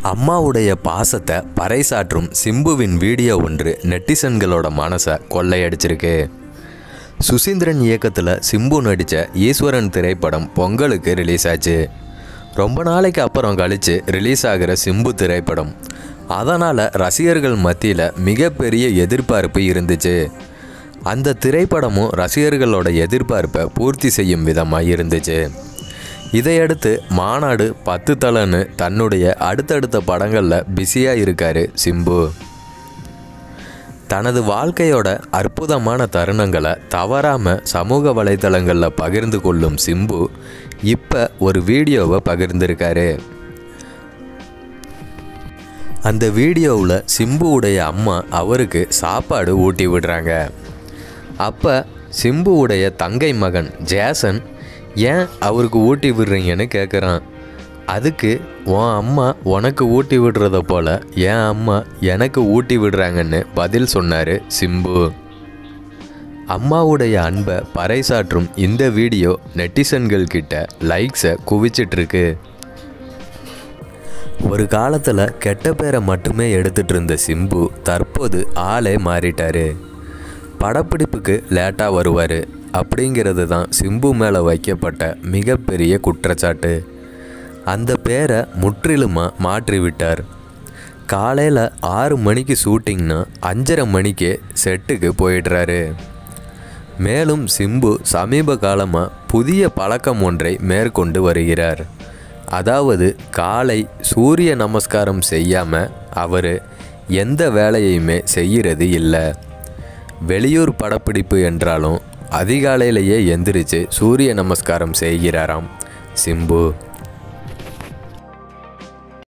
அம்மாவுடைய பாசத்தை பறைசாற்றும் சிம்புவின் வீடியோ ஒன்று நெட்டிசன்களோட மனசை கொள்ளையடிச்சிருக்கு சுசீந்திரன் இயக்கத்தில் சிம்பு நடித்த ஈஸ்வரன் திரைப்படம் பொங்கலுக்கு ரிலீஸ் ஆச்சு ரொம்ப நாளைக்கு அப்புறம் கழித்து ரிலீஸ் ஆகிற சிம்பு திரைப்படம் அதனால் ரசிகர்கள் மத்தியில் மிகப்பெரிய எதிர்பார்ப்பு இருந்துச்சு அந்த திரைப்படமும் ரசிகர்களோட எதிர்பார்ப்பை பூர்த்தி செய்யும் விதமாக இருந்துச்சு இதையடுத்து மாநாடு பத்து தலன்னு தன்னுடைய அடுத்தடுத்த படங்களில் பிஸியாக இருக்காரு சிம்பு தனது வாழ்க்கையோட அற்புதமான தருணங்களை தவறாமல் சமூக வலைத்தளங்களில் பகிர்ந்து கொள்ளும் சிம்பு இப்போ ஒரு வீடியோவை பகிர்ந்திருக்காரு அந்த வீடியோவில் சிம்புவுடைய அம்மா அவருக்கு சாப்பாடு ஊட்டி விடுறாங்க அப்போ சிம்புவுடைய தங்கை மகன் ஜேசன் ஏன் அவருக்கு ஊட்டி விடுறீங்கன்னு கேட்குறான் அதுக்கு உன் அம்மா உனக்கு ஊட்டி விடுறத போல என் அம்மா எனக்கு ஊட்டி விடுறாங்கன்னு பதில் சொன்னார் சிம்பு அம்மாவுடைய அன்பை பறைசாற்றும் இந்த வீடியோ நெட்டிசன்கள் கிட்ட லைக்ஸை குவிச்சிட்ருக்கு ஒரு காலத்தில் கெட்ட பேரை மட்டுமே எடுத்துட்டு இருந்த சிம்பு தற்போது ஆளே மாறிட்டாரு படப்பிடிப்புக்கு லேட்டாக வருவார் அப்படிங்கிறது தான் சிம்பு மேலே வைக்கப்பட்ட மிகப்பெரிய குற்றச்சாட்டு அந்த பேரை முற்றிலுமாக மாற்றிவிட்டார் காலையில் ஆறு மணிக்கு ஷூட்டிங்னா அஞ்சரை மணிக்கே செட்டுக்கு போயிடுறாரு மேலும் சிம்பு சமீப காலமாக புதிய பழக்கம் ஒன்றை மேற்கொண்டு வருகிறார் அதாவது காலை சூரிய நமஸ்காரம் செய்யாமல் அவர் எந்த வேலையுமே செய்கிறது இல்லை வெளியூர் படப்பிடிப்பு என்றாலும் அதிகாலையிலேயே எந்திரிச்சு சூரிய நமஸ்காரம் செய்கிறாராம் சிம்பு